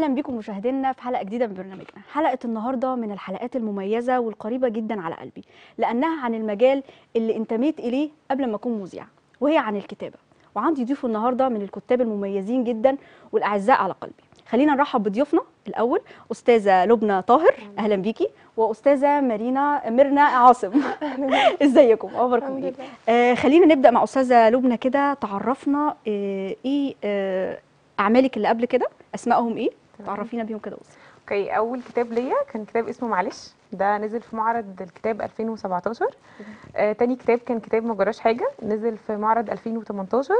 اهلا بكم مشاهدينا في حلقه جديده من برنامجنا حلقه النهارده من الحلقات المميزه والقريبه جدا على قلبي لانها عن المجال اللي انتميت اليه قبل ما اكون مذيعه وهي عن الكتابه وعندي ضيوف النهارده من الكتاب المميزين جدا والاعزاء على قلبي خلينا نرحب بضيوفنا الاول استاذه لبنى طاهر اهلا بيكي واستاذه مارينا ميرنا عاصم ازيكم اخباركم الحمد ايه لله آه خلينا نبدا مع استاذه لبنى كده تعرفنا آه ايه آه اعمالك اللي قبل كده اسمائهم ايه تمام. تعرفينا بيهم كده بس اوكي اول كتاب ليا كان كتاب اسمه معلش ده نزل في معرض الكتاب 2017 آه تاني كتاب كان كتاب ما جراش حاجه نزل في معرض 2018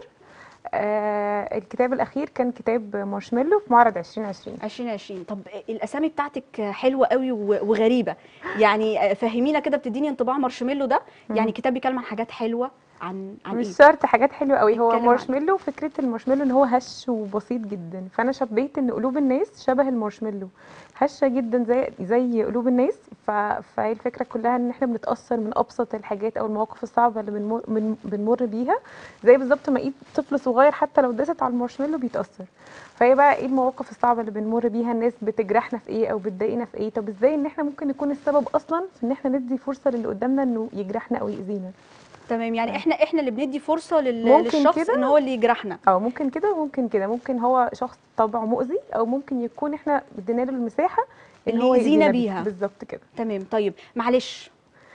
آه الكتاب الاخير كان كتاب مارشميلو في معرض 2020 2020 طب الاسامي بتاعتك حلوه قوي و- وغريبه يعني آه، فهمينا كده بتديني انطباع مارشميلو ده يعني كتاب بيتكلم عن حاجات حلوه عن عن مش ايه شرط حاجات حلوه قوي هو اتكلم عن- مارشميلو فكره المارشميلو ان هو هش وبسيط جدا فانا شبيت ان قلوب الناس شبه المارشميلو هشه جدا زي زي قلوب الناس ف... فهي الفكره كلها ان احنا بنتاثر من ابسط الحاجات او المواقف الصعبه اللي بنمر, بن... بنمر بيها زي بالظبط ما ايد طفل صغير حتى لو دست على المارشميلو بيتاثر فهي بقى ايه المواقف الصعبه اللي بنمر بيها الناس بتجرحنا في ايه او بتضايقنا في ايه طب ازاي ان احنا ممكن نكون السبب اصلا في ان احنا ندي فرصه للي قدامنا انه يجرحنا او يأذينا تمام يعني احنا احنا اللي بندي فرصه لل... ممكن للشخص كده. ان هو اللي يجرحنا اه ممكن كده وممكن كده ممكن هو شخص طبعه مؤذي او ممكن يكون احنا ادينا له المساحه ان اللي هو يأذينا يأذينا بيها. بالظبط كده تمام طيب معلش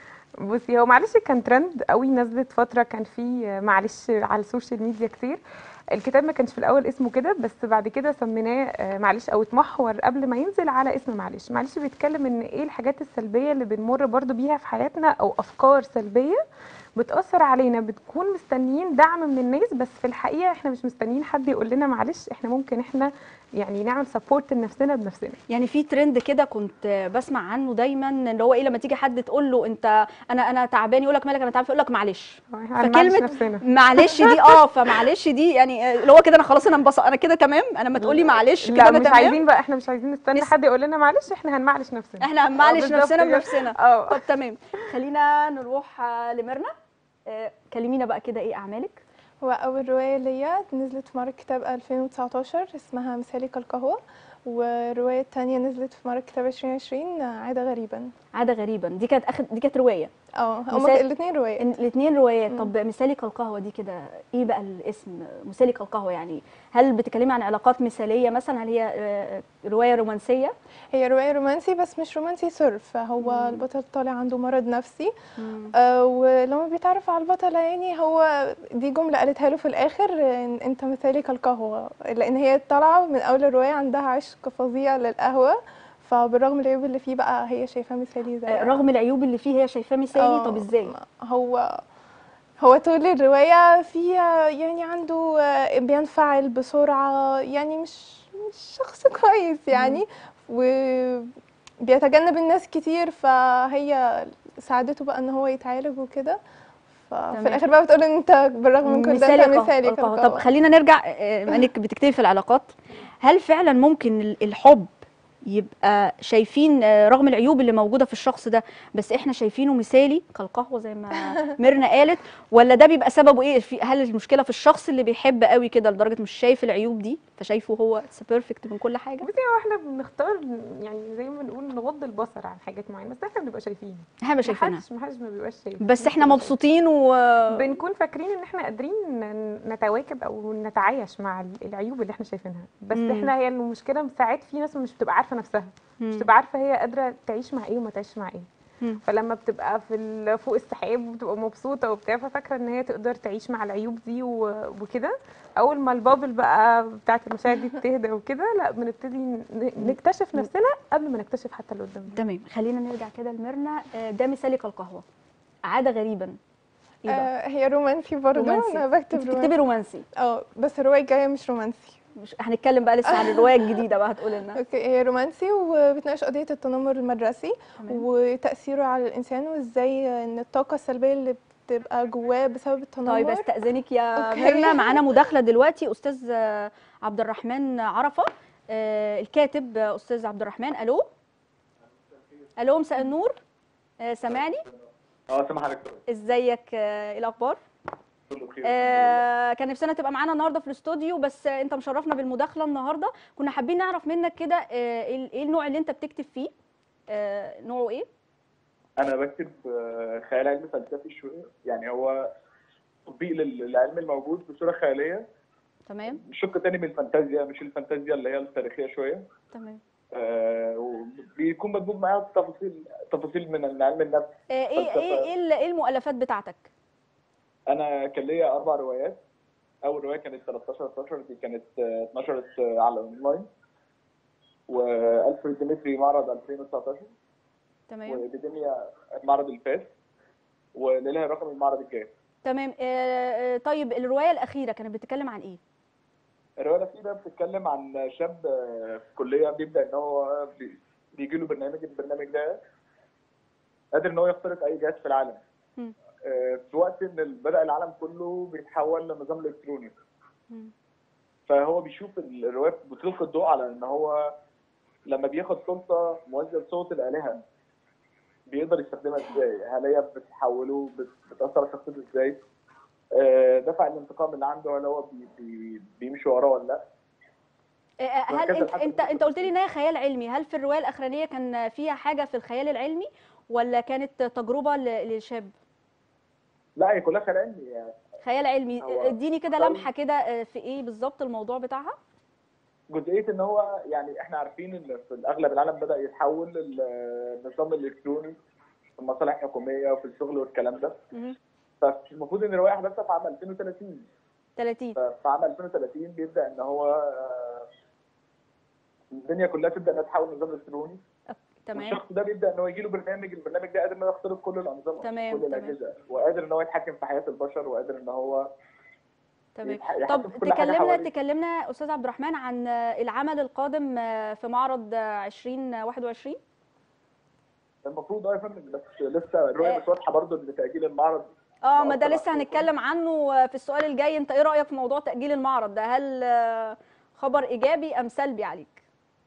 بصي هو معلش كان ترند قوي نزلت فتره كان في معلش على السوشيال ميديا كتير الكتاب ما كانش في الاول اسمه كده بس بعد كده سميناه آه، معلش او اتمحور قبل ما ينزل على اسم معلش معلش بيتكلم ان ايه الحاجات السلبيه اللي بنمر برضو بيها في حياتنا او افكار سلبيه بتأثر علينا بتكون مستنيين دعم من الناس بس في الحقيقة احنا مش مستنيين حد يقول لنا معلش احنا ممكن احنا يعني نعمل سبورت لنفسنا بنفسنا يعني في ترند كده كنت بسمع عنه دايما اللي هو ايه لما تيجي حد تقول له انت انا انا تعبان يقول لك مالك انا تعبان يقول لك معلش هنمعلش فكلمة نفسنا معلش دي اه فمعلش دي يعني آه، اللي هو كده انا خلاص انا انبسط انا كده تمام انا لما تقولي معلش كده لا انا مش تمام عايزين بقى احنا مش عايزين نستنى نس- حد يقول لنا معلش احنا هنمعلش نفسنا احنا هنمعلش بالظبط نفسنا كده. بنفسنا اه طب تمام خلينا نروح آه، لميرنا آه، كلمينا بقى كده ايه اعمالك هو أول رواية ليا نزلت في معرض كتاب 2019 اسمها مثالي كالقهوة والرواية التانية نزلت في معرض كتاب 2020 عادة غريبا عاده غريبا دي كانت اخد دي كانت روايه اه هما مثال- الاتنين روايات الاثنين روايات مم. طب مثالي كالقهوه دي كده ايه بقى الاسم مثالي كالقهوه يعني هل بتتكلمي عن علاقات مثاليه مثلا هل هي آه، روايه رومانسيه هي رواية رومانسي بس مش رومانسي صرف هو مم. البطل طالع عنده مرض نفسي آه ولما بيتعرف على البطلة يعني هو دي جملة قالتها له في الآخر إن أنت مثالي كالقهوة لأن هي طالعة من أول الرواية عندها عشق فظيع للقهوة فبالرغم من العيوب اللي فيه بقى هي شايفاه مثالي زي آه، رغم العيوب اللي فيه هي شايفاه مثالي آه، طب ازاي هو هو طول الرواية فيها يعني عنده آه، بينفعل بسرعة يعني مش مش شخص كويس يعني وبيتجنب الناس كتير فهي ساعدته بقى ان هو يتعالج وكده تمام. ففي الاخر بقى بتقول ان انت بالرغم من كل ده انت قهوة- مثالي القهوة. طب كالقهوة. خلينا نرجع آه، بما انك بتكتبي في العلاقات هل فعلا ممكن ال- الحب يبقى شايفين آه، رغم العيوب اللي موجوده في الشخص ده بس احنا شايفينه مثالي كالقهوه زي ما ميرنا قالت ولا ده بيبقى سببه ايه في هل المشكله في الشخص اللي بيحب قوي كده لدرجه مش شايف العيوب دي فشايفه هو بيرفكت من كل حاجه بصي هو احنا بنختار يعني زي ما بنقول نغض البصر عن حاجات معينه بس احنا بنبقى شايفين احنا مش شايفينها محدش محدش ما بيبقاش شايف بس احنا مبسوطين و بنكون فاكرين ان احنا قادرين ن- نتواكب او نتعايش مع ال- العيوب اللي احنا شايفينها بس مم. احنا هي المشكله ساعات في ناس مش بتبقى عارفه نفسها مش مم. بتبقى عارفه هي قادره تعيش مع ايه وما تعيش مع ايه مم. فلما بتبقى في ال- فوق السحاب وبتبقى مبسوطه وبتاع ففاكره ان هي تقدر تعيش مع العيوب دي و- وكده اول ما البابل بقى بتاعت المشاعر دي بتهدى وكده لا بنبتدي ن- نكتشف نفسنا قبل ما نكتشف حتى اللي قدامنا تمام خلينا نرجع كده لميرنا آه، ده مثالي كالقهوه عاده غريبا ايه بقى آه هي رومانسي برضه رومانسي. انا انت بكتب بتكتبي رومانسي رومانسي اه بس الرواية الجاية مش رومانسي مش هنتكلم بقى لسه عن الروايه الجديده بقى هتقول لنا اوكي هي رومانسي وبتناقش قضية التنمر المدرسي تمام. وتأثيره على الإنسان وإزاي إن الطاقة السلبية اللي بتبقى جواه بسبب التنمر طيب استاذنك يا أوكي. ميرنا معانا مداخله دلوقتي استاذ آه، عبد الرحمن عرفه آه، الكاتب آه، استاذ عبد الرحمن الو الو مساء النور آه، سامعني اه سامح حضرتك ازيك آه، ايه الاخبار كله بخير الحمد لله. آه كان نفسنا تبقى معانا النهارده في الاستوديو بس آه انت مشرفنا بالمداخله النهارده كنا حابين نعرف منك كده آه ايه إيه النوع اللي انت بتكتب فيه آه نوعه ايه انا بكتب آه، خيال علمي فلسفي شويه يعني هو تطبيق لل- للعلم الموجود بصوره خياليه تمام شق تاني من الفانتازيا مش الفانتازيا اللي هي التاريخيه شويه تمام آه، وبيكون مدموج معاها تفاصيل تفاصيل من علم النفس آه ايه فلسفة. ايه ايه ال- إيه المؤلفات بتاعتك انا كان ليا اربع روايات اول روايه كانت 13 12 دي كانت آه، اتنشرت آه، على اونلاين والفريد ديمتري معرض 2019 تمام وابيديميا المعرض اللي فات وليلها رقم المعرض الجاي تمام آه آه، طيب الروايه الاخيره كانت بتتكلم عن ايه الروايه الاخيره بتتكلم عن شاب آه، في كليه بيبدا ان هو بي- بيجي له برنامج البرنامج ده قادر ان هو يخترق اي جهاز في العالم مم. آه، في وقت ان ال- بدا العالم كله بيتحول لنظام الكتروني مم. فهو بيشوف ال- الروايه بتلقي الضوء على ان هو لما بياخد سلطه موازيه لصوت الالهه بيقدر يستخدمها ازاي؟ هل هي بتحوله بت- بتاثر على شخصيته ازاي؟ آه، دفع الانتقام اللي عنده هل هو بي بي بيمشي وراه ولا لا؟ آه، هل وهكذا انت لحد انت ما انت قلت لي ان هي خيال علمي هل في الروايه الاخرانيه كان فيها حاجه في الخيال العلمي ولا كانت تجربه ل- لشاب لا هي كلها خيال علمي يعني خيال علمي هو اديني كده خيال- لمحه كده آه، في ايه بالظبط الموضوع بتاعها جزئيه ان هو يعني احنا عارفين ان في الاغلب العالم بدا يتحول للنظام الالكتروني في المصالح الحكوميه وفي الشغل والكلام ده مهم. فالمفروض ان الروايه احداثها في عام 2030 30 ففي عام 2030 بيبدا ان هو آه، الدنيا كلها تبدا انها تتحول لنظام الكتروني تمام والشخص ده بيبدا ان هو يجي له برنامج البرنامج ده قادر ان هو يخترق كل الانظمه تمام، كل تمام. الاجهزه وقادر ان هو يتحكم في حياه البشر وقادر ان هو تمام يتح- يحكم طب في كل حاجة تكلمنا حواليه. تكلمنا استاذ عبد الرحمن عن آه، العمل القادم آه، في معرض آه، 2021 المفروض اه يا فندم بس لسه الرؤيه مش واضحه برضه لتاجيل المعرض اه ما ده طبعاً. لسه هنتكلم عنه آه، في السؤال الجاي انت ايه رايك في موضوع تاجيل المعرض ده هل آه، خبر ايجابي ام سلبي عليك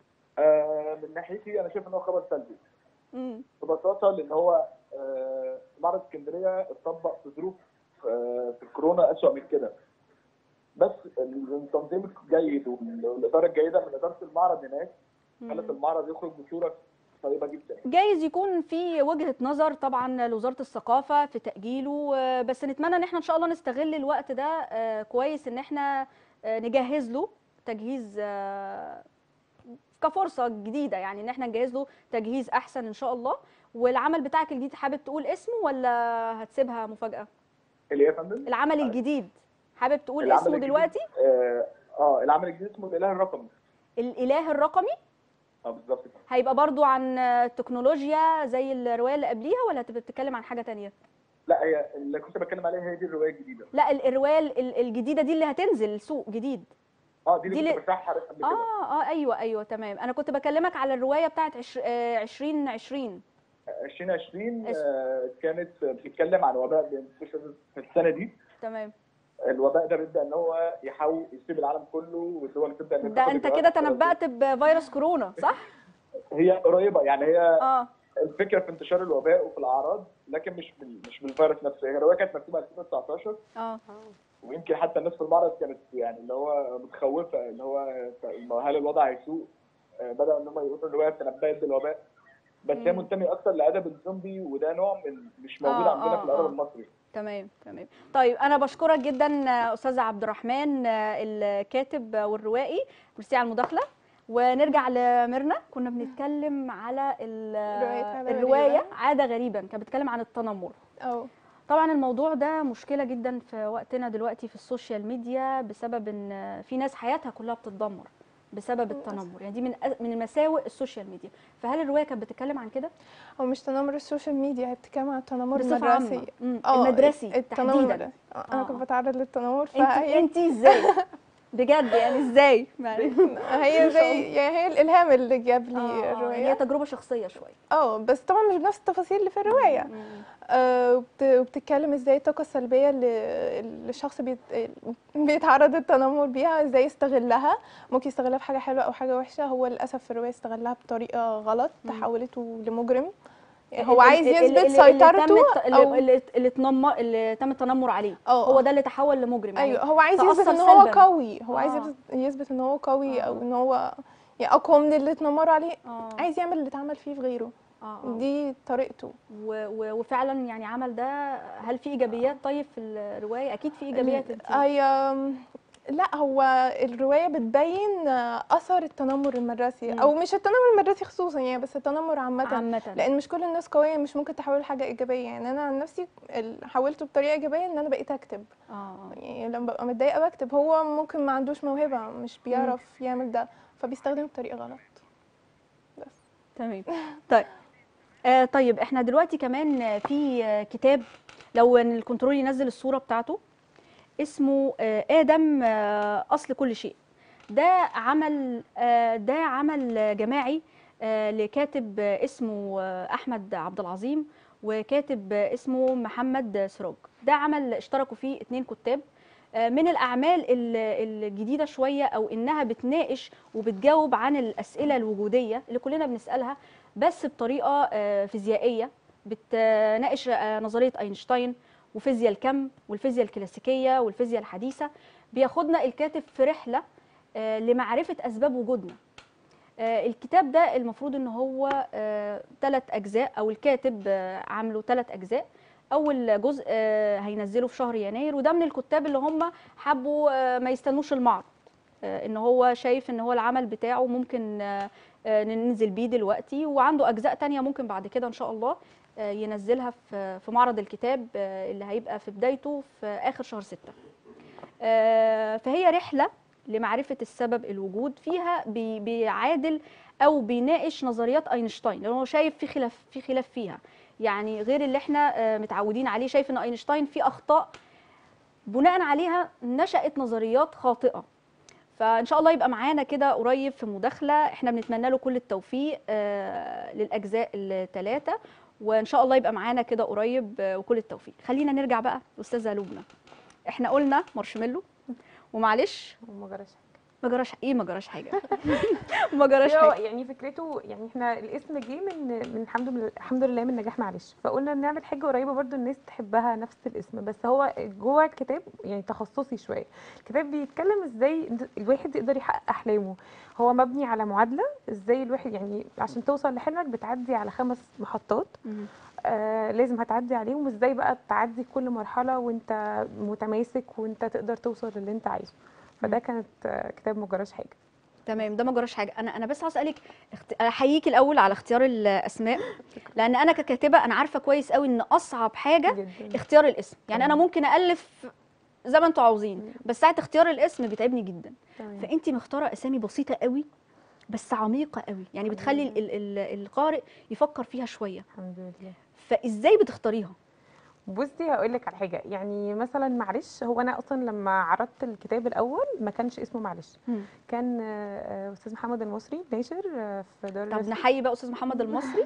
آه من ناحيتي انا شايف ان هو خبر سلبي مم. ببساطه لان هو آه معرض اسكندريه اتطبق في ظروف آه في الكورونا اسوء من كده بس التنظيم الجيد وال- والاداره الجيده من اداره المعرض هناك خلت المعرض يخرج بصوره طيبه جدا جايز يكون في وجهة نظر طبعا لوزارة الثقافة في تأجيله آه، بس نتمنى ان احنا ان شاء الله نستغل الوقت ده آه، كويس ان احنا آه، نجهز له تجهيز آه، كفرصة جديدة يعني ان احنا نجهز له تجهيز احسن ان شاء الله والعمل بتاعك الجديد حابب تقول اسمه ولا هتسيبها مفاجأة اللي هي يا فندم العمل الجديد حابب تقول العمل اسمه الجديد- دلوقتي اه آه، العمل الجديد اسمه الاله الرقمي الاله الرقمي اه بالظبط كده. هيبقى برضو عن آه، تكنولوجيا زي الرواية اللي قبليها ولا هتبقى بتتكلم عن حاجة تانية لا هي اللي كنت بتكلم عليها هي دي الروايه الجديده لا ال- الروايه ال- الجديده دي اللي هتنزل السوق جديد اه دي دي اللي اللي- كنت بشرحها قبل كده اه اه ايوه ايوه تمام انا كنت بكلمك على الروايه بتاعت عش... آه 2020 2020 اسم. آه، كانت بتتكلم عن وباء بينتشر في السنه دي تمام الوباء ده بيبدا ان هو يحاول يسيب العالم كله والدول تبدا ان ده تاخد انت إجراءات كده احترازية. تنبأت بفيروس كورونا صح هي قريبه يعني هي اه الفكره في انتشار الوباء وفي الاعراض لكن مش بال... مش بالفيروس نفسه هي الروايه كانت مكتوبه 2019 اه ويمكن حتى الناس في المعرض كانت يعني اللي هو متخوفه اللي هو هل الوضع هيسوء آه، بداوا ان هم يقولوا الروايه تنبأت بالوباء بس هي مم. منتمي اكتر لادب الزومبي وده نوع من مش موجود آه، عندنا آه، في الادب آه. المصري تمام تمام طيب انا بشكرك جدا آه، استاذ عبد الرحمن آه، الكاتب والروائي ميرسي على المداخله ونرجع لميرنا كنا بنتكلم على ال- رواية عادة الروايه غريبة. عاده غريبا كانت بتتكلم عن التنمر اه طبعا الموضوع ده مشكلة جدا في وقتنا دلوقتي في السوشيال ميديا بسبب ان في ناس حياتها كلها بتتدمر بسبب التنمر يعني دي من أ- من المساوئ السوشيال ميديا فهل الرواية كانت بتتكلم عن كده هو مش تنمر السوشيال ميديا هي بتتكلم عن التنمر بصفة عامة المدرسي مم، اه المدرسي التنمر تحديدا المدرسي آه، انا آه. كنت بتعرض للتنمر انت فهي انت ازاي بجد يعني ازاي يعني هي زي يعني هي الالهام اللي جاب لي آه، آه، يعني هي الروايه تجربة شخصية شوية اه بس طبعا مش بنفس التفاصيل اللي في الروايه مم. آه، وبت- وبتتكلم ازاي الطاقه السلبيه اللي اللي الشخص بيت... بيتعرض للتنمر بيها ازاي يستغلها ممكن يستغلها في حاجه حلوه او حاجه وحشه هو للاسف في الروايه استغلها بطريقه غلط مم. تحولته لمجرم يعني هو عايز اللي- يثبت اللي- اللي تم سيطرته الت- اللي, او اللي, اللي تنمر اللي تم التنمر عليه اه هو ده اللي تحول لمجرم يعني ايوه هو عايز يثبت تأثر ان هو سلباً. قوي هو عايز آه. يثبت- يثبت ان هو قوي آه. او ان هو يعني اقوى من اللي اتنمروا عليه اه عايز يعمل اللي اتعمل فيه في غيره اه آه. دي طريقته و- و- وفعلا يعني عمل ده هل في ايجابيات طيب في الروايه اكيد في ايجابيات انت هي لا هو الروايه بتبين اثر التنمر المدرسي مم. او مش التنمر المدرسي خصوصا يعني بس التنمر عامه عامه لان مش كل الناس قويه مش ممكن تحول لحاجه ايجابيه يعني انا عن نفسي ال- حولته بطريقه ايجابيه ان انا بقيت اكتب اه آه. يعني لما ببقى متضايقه بكتب هو ممكن ما عندوش موهبه مش بيعرف يعمل ده فبيستخدم بطريقه غلط بس تمام طيب آه طيب احنا دلوقتي كمان في آه كتاب لو إن الكنترول ينزل الصوره بتاعته اسمه آه ادم آه اصل كل شيء ده عمل آه ده عمل جماعي آه لكاتب آه اسمه آه احمد عبد العظيم وكاتب آه اسمه محمد سراج ده عمل اشتركوا فيه اتنين كتاب آه من الاعمال ال- الجديده شويه او انها بتناقش وبتجاوب عن الاسئله الوجوديه اللي كلنا بنسالها بس بطريقه آه، فيزيائيه بتناقش آه، نظريه اينشتاين وفيزياء الكم والفيزياء الكلاسيكيه والفيزياء الحديثه بياخدنا الكاتب في رحله آه، لمعرفه اسباب وجودنا آه، الكتاب ده المفروض ان هو ثلاث اجزاء او الكاتب آه، عامله ثلاث اجزاء اول جزء آه، هينزله في شهر يناير وده من الكتاب اللي هم حبوا آه، ما يستنوش المعرض آه، ان هو شايف ان هو العمل بتاعه ممكن آه، آه، ننزل بيه دلوقتي وعنده اجزاء تانية ممكن بعد كده ان شاء الله آه، ينزلها في في معرض الكتاب آه، اللي هيبقى في بدايته في اخر شهر ستة آه، فهي رحله لمعرفه السبب الوجود فيها بي- بيعادل او بيناقش نظريات اينشتاين لان هو شايف في خلاف في خلاف فيها يعني غير اللي احنا آه، متعودين عليه شايف ان اينشتاين فيه اخطاء بناء عليها نشأت نظريات خاطئه فان شاء الله يبقى معانا كده قريب في مداخله احنا بنتمنى له كل التوفيق آه، للاجزاء الثلاثه وان شاء الله يبقى معانا كده قريب آه، وكل التوفيق خلينا نرجع بقى لاستاذه لبنى احنا قلنا مارشميلو ومعلش وما جراش حاجه ما جراش ايه ما جراش حاجه ما جراش هو حاجه يعني فكرته يعني احنا الاسم جه من من الحمد لله الحمد لله من نجاح معلش فقلنا نعمل حاجه قريبه برضو الناس تحبها نفس الاسم بس هو جوه الكتاب يعني تخصصي شويه الكتاب بيتكلم ازاي الواحد يقدر يحقق احلامه هو مبني على معادله ازاي الواحد يعني عشان توصل لحلمك بتعدي على خمس محطات مم. آه لازم هتعدي عليهم ازاي بقى تعدي كل مرحله وانت متماسك وانت تقدر توصل للي انت عايزه فده كانت آه، كتاب مجراش حاجه تمام ده ما جراش حاجه انا انا بس عايز اسالك اخت... احييكي الاول على اختيار الاسماء لان انا ككاتبه انا عارفه كويس قوي ان اصعب حاجه جدا اختيار الاسم يعني انا تمام. ممكن الف زي ما انتوا عاوزين بس ساعه اختيار الاسم بيتعبني جدا تمام. فانت مختاره اسامي بسيطه قوي بس عميقه قوي يعني بتخلي ال- ال- ال- القارئ يفكر فيها شويه الحمد لله فازاي بتختاريها بصي هقول لك على حاجه يعني مثلا معلش هو انا اصلا لما عرضت الكتاب الاول ما كانش اسمه معلش مم. كان آه، آه، استاذ محمد المصري ناشر آه، في دار طب الرسم. نحيي بقى استاذ محمد المصري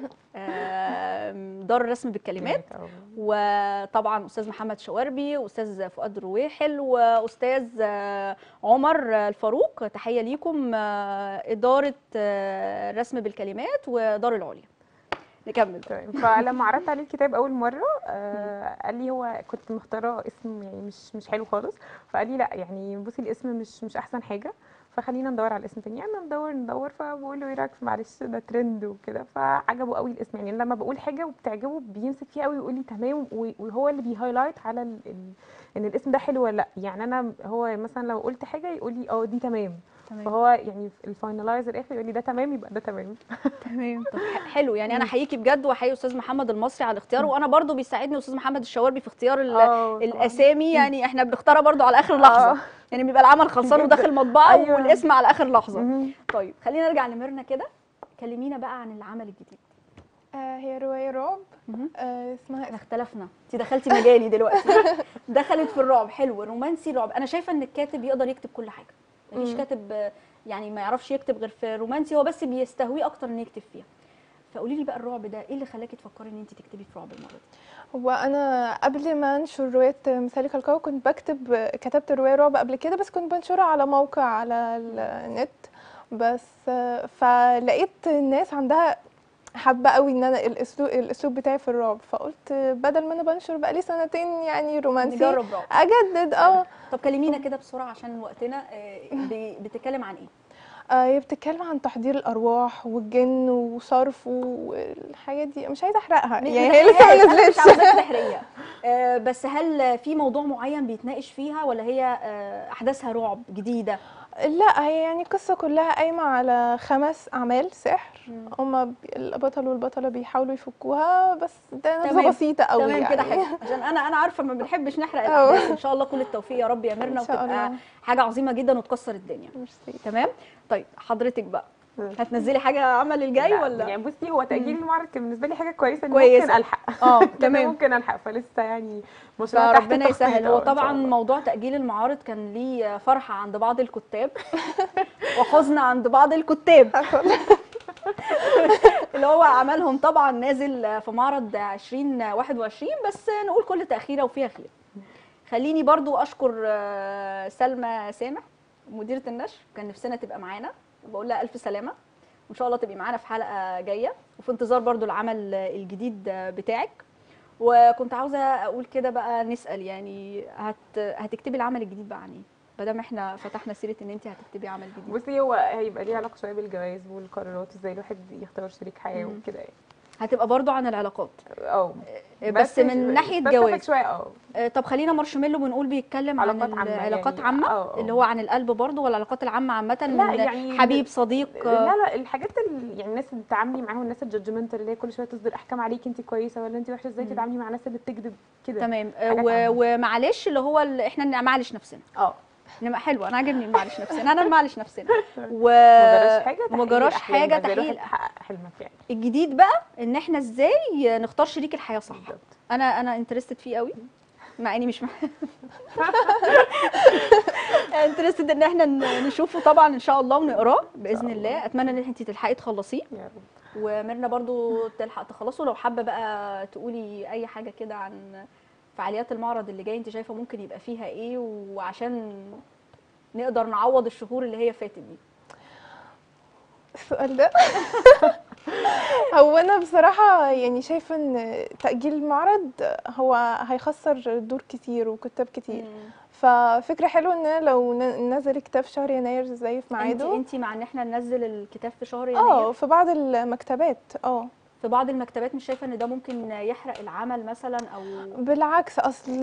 آم، دار الرسم بالكلمات أه. وطبعا استاذ محمد شواربي واستاذ فؤاد رويحل واستاذ آه، عمر آه، الفاروق تحيه ليكم آه، اداره آه، الرسم بالكلمات ودار العليا نكمل تمام فلما عرضت عليه الكتاب اول مره آه قال لي هو كنت مختاره اسم يعني مش مش حلو خالص فقال لي لا يعني بصي الاسم مش مش احسن حاجه فخلينا ندور على الاسم تاني يعني ندور ندور فبقول له ايه رايك في معلش ده ترند وكده فعجبه قوي الاسم يعني لما بقول حاجه وبتعجبه بيمسك فيها قوي ويقول لي تمام و- وهو اللي بيهايلايت على ال... ال... ان الاسم ده حلو ولا لا يعني انا هو مثلا لو قلت حاجه يقول لي اه دي تمام تمام فهو يعني الفاينلايز الاخر يقول لي ده تمام يبقى ده تمام تمام طب ح- حلو يعني انا احييكي بجد واحيي استاذ محمد المصري على اختياره وانا برضو بيساعدني استاذ محمد الشواربي في اختيار ال- آه، طبعاً. الاسامي يعني احنا بنختارها برضو على اخر لحظه آه. يعني بيبقى العمل خلصان جداً. وداخل المطبعه أيوة. والاسم على اخر لحظه مهم. طيب خلينا نرجع لميرنا كده كلمينا بقى عن العمل الجديد آه هي روايه رعب مهم. آه اسمها احنا اختلفنا انت دخلتي مجالي دلوقتي دخلت في الرعب حلو رومانسي رعب انا شايفه ان الكاتب يقدر يكتب كل حاجه مفيش مم. كاتب آه، يعني ما يعرفش يكتب غير في رومانسي هو بس بيستهويه اكتر انه يكتب فيها فقولي لي بقى الرعب ده ايه اللي خلاكي تفكري ان انت تكتبي في رعب المره دي هو انا قبل ما انشر روايه مثالي كالكاو كنت بكتب كتبت روايه رعب قبل كده بس كنت بنشرها على موقع على النت بس فلقيت الناس عندها حابه قوي ان انا الاسلوب الاسلوب بتاعي في الرعب فقلت بدل ما انا بنشر بقالي سنتين يعني رومانسي نجرب رعب اجدد اه طب كلمينا كده بسرعه عشان وقتنا آه، ب- بتتكلم عن ايه آه، هي بتتكلم عن تحضير الارواح والجن وصرف والحاجات دي مش عايزه احرقها مش يعني هي لسه ما بتحرقيها، أنا مش نزلتش عاوزاك تحرقيها آه، بس هل في موضوع معين بيتناقش فيها ولا هي آه، احداثها رعب جديده لا هي يعني القصه كلها قايمه على خمس اعمال سحر هما بي- البطل والبطله بيحاولوا يفكوها بس ده تمام. نبذه بسيطه قوي تمام يعني كده حلو عشان انا انا عارفه ما بنحبش نحرق أوه. الاحداث ان شاء الله كل التوفيق يا رب يا ميرنا إن شاء وتبقى الله. حاجه عظيمه جدا وتكسر الدنيا ميرسي. تمام طيب حضرتك بقى مم. هتنزلي حاجه عمل الجاي لا، ولا يعني بصي هو تاجيل المعرض كان بالنسبه لي حاجه كويسه ان كويسة. ممكن الحق اه كده تمام ممكن الحق فلسه يعني مشروع تحت فربنا التخطيط يسهل هو أهو إن شاء طبعا الله. موضوع تاجيل المعارض كان ليه فرحه عند بعض الكتاب وحزن عند بعض الكتاب اللي هو عملهم طبعا نازل في معرض 2021 بس نقول كل تاخيره وفيها خير خليني برضو اشكر آه، سلمى سامح مديره النشر كان نفسنا تبقى معانا بقول لها الف سلامه وان شاء الله تبقي معانا في حلقه جايه وفي انتظار برضو العمل الجديد بتاعك وكنت عاوزه اقول كده بقى نسال يعني هت هتكتبي العمل الجديد بقى عن ايه ما دام احنا فتحنا سيره ان انت هتكتبي عمل جديد بصي هو هيبقى ليه علاقه شويه بالجواز والقرارات ازاي الواحد يختار شريك حياه مم. وكده يعني هتبقى برضو عن العلاقات اه بس, من ناحيه بس جواز شويه اه آه، طب خلينا مارشميلو بنقول بيتكلم عن علاقات عامة العلاقات يعني. عامه آه، آه. اللي هو عن القلب برضو والعلاقات العامه عامه لا، من يعني حبيب صديق آه، لا لا الحاجات اللي يعني الناس اللي بتتعاملي معاهم الناس الجادجمنتال اللي هي كل شويه تصدر احكام عليكي انت كويسه ولا انت وحشه ازاي مم. تتعاملي مع الناس اللي بتكذب كده تمام آه، حاجات و- عامة. ومعلش اللي هو ال- احنا نمعلش نفسنا اه نبقى حلوه انا عاجبني نمعلش نفسنا انا نمعلش نفسنا و ما جراش حاجه ما تحقيق جراش الأحلام، حاجه زي الواحد تحقيق تحقق حلمك يعني الجديد بقى ان احنا ازاي نختار شريك الحياه صح بالظبط انا انا انترستد فيه قوي مع اني مش انترستد ان احنا ن- نشوفه طبعا ان شاء الله ونقراه باذن الله اتمنى ان انت تلحقي تخلصيه يا رب وميرنا برضو تلحق تخلصه لو حابه بقى تقولي اي حاجه كده عن فعاليات المعرض اللي جاي انت شايفه ممكن يبقى فيها ايه وعشان نقدر نعوض الشهور اللي هي فاتت دي السؤال ده هو انا بصراحه يعني شايفه ان تاجيل المعرض هو هيخسر دور كتير وكتاب كتير ففكره حلوه ان أنا لو ن- نزل كتاب في شهر يناير زي في انت ميعاده انت مع ان احنا ننزل الكتاب في شهر اه يناير في بعض المكتبات اه في بعض المكتبات مش شايفه ان ده ممكن يحرق العمل مثلا او بالعكس اصل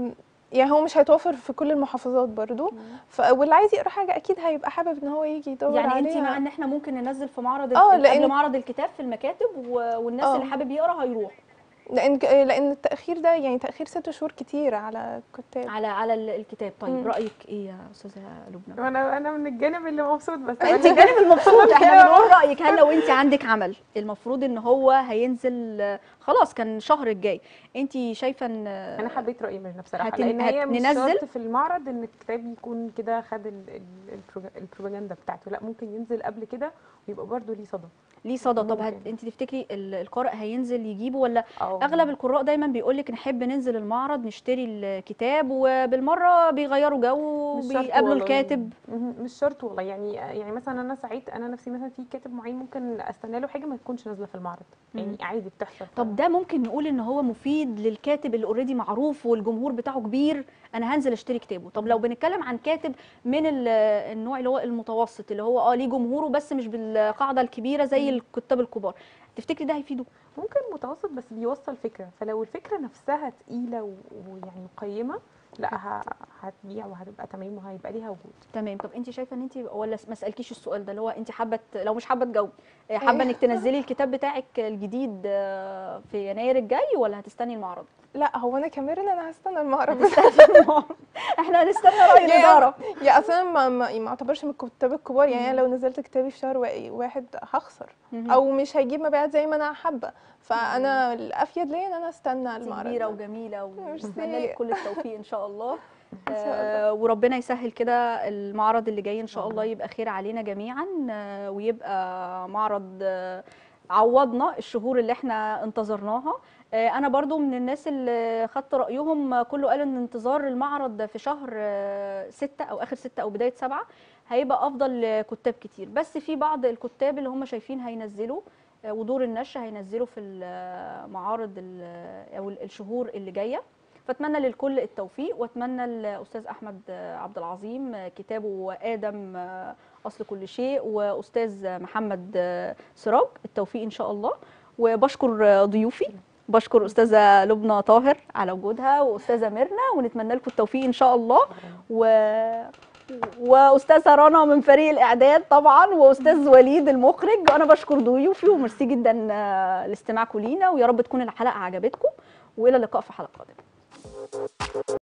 يعني هو مش هيتوفر في كل المحافظات برضو ف... واللي عايز يقرا حاجه اكيد هيبقى حابب ان هو يجي يدور يعني انت عليها مع ان احنا ممكن ننزل في معرض اه، ال- لأن- قبل معرض الكتاب في المكاتب و- والناس اه. اللي حابب يقرا هيروح لان لان التاخير ده يعني تاخير ست شهور كتير على الكتاب على على ال- الكتاب طيب مم. رايك ايه يا استاذه لبنى انا انا من الجانب اللي مبسوط بس انت الجانب المبسوط احنا بنقول رايك هل لو انت عندك عمل المفروض ان هو هينزل آه، خلاص كان الشهر الجاي انت شايفه ان انا حبيت راي ميرنا بصراحه هتن- لان هي مش هتنزل؟ شرط في المعرض ان الكتاب يكون كده خد ال- ال- البروجا- البروباجندا بتاعته لا ممكن ينزل قبل كده ويبقى برضه ليه صدى ليه صدى طب هت... ممكن. انت تفتكري ال- القارئ هينزل يجيبه ولا أو اغلب القراء دايما بيقول لك نحب ننزل المعرض نشتري الكتاب وبالمره بيغيروا جو مش شرط وبيقابلوا والله. الكاتب مهم. مش شرط والله يعني يعني مثلا انا سعيد انا نفسي مثلا في كاتب معين ممكن استنى له حاجه ما تكونش نازله في المعرض مم. يعني عادي بتحصل طب ده ممكن نقول ان هو مفيد للكاتب اللي اوريدي معروف والجمهور بتاعه كبير انا هنزل اشتري كتابه طب لو بنتكلم عن كاتب من ال- النوع اللي هو المتوسط اللي هو اه ليه جمهوره بس مش بالقاعده الكبيره زي الكتاب الكبار تفتكري ده هيفيده ممكن متوسط بس بيوصل فكره فلو الفكره نفسها تقيله و- ويعني قيمه لا ه- هتبيع وهتبقى تمام وهيبقى ليها وجود تمام طب انت شايفه ان انت ولا ما اسالكيش السؤال ده اللي هو انت حابه ت- لو مش حابه تجاوبي اه، حابه انك تنزلي الكتاب بتاعك الجديد اه، في يناير الجاي ولا هتستني المعرض لا هو انا كاميرا انا هستنى المعرض هتستني المعرض احنا هنستنى راي يا- الاداره يا اصلا ما ما ما اعتبرش من الكتاب الكبار يعني انا لو نزلت كتابي في شهر وا- واحد هخسر مهم. او مش هيجيب مبيعات زي ما انا حابه فانا الافيد ليا ان انا استنى انت المعرض كبيره ده. وجميله ميرسي. ونتمنى لك كل التوفيق ان شاء الله إن شاء آه وربنا يسهل كده المعرض اللي جاي ان شاء الله يبقى خير علينا جميعا آه ويبقى معرض آه عوضنا الشهور اللي احنا انتظرناها آه انا برضو من الناس اللي خدت رايهم آه، كله قال ان انتظار المعرض في شهر آه ستة او اخر ستة او بدايه سبعة هيبقى افضل لكتاب كتير بس في بعض الكتاب اللي هم شايفين هينزلوا آه، ودور النشر هينزله في المعارض ال- او الشهور اللي جايه فاتمنى للكل التوفيق واتمنى الاستاذ احمد عبد العظيم كتابه ادم اصل كل شيء واستاذ محمد سراج التوفيق ان شاء الله وبشكر ضيوفي بشكر استاذه لبنى طاهر على وجودها واستاذه ميرنا ونتمنى لكم التوفيق ان شاء الله و واستاذه رنا من فريق الاعداد طبعا واستاذ وليد المخرج انا بشكر ضيوفي وميرسي جدا لاستماعكم لينا ويا رب تكون الحلقه عجبتكم والى اللقاء في حلقه قادمه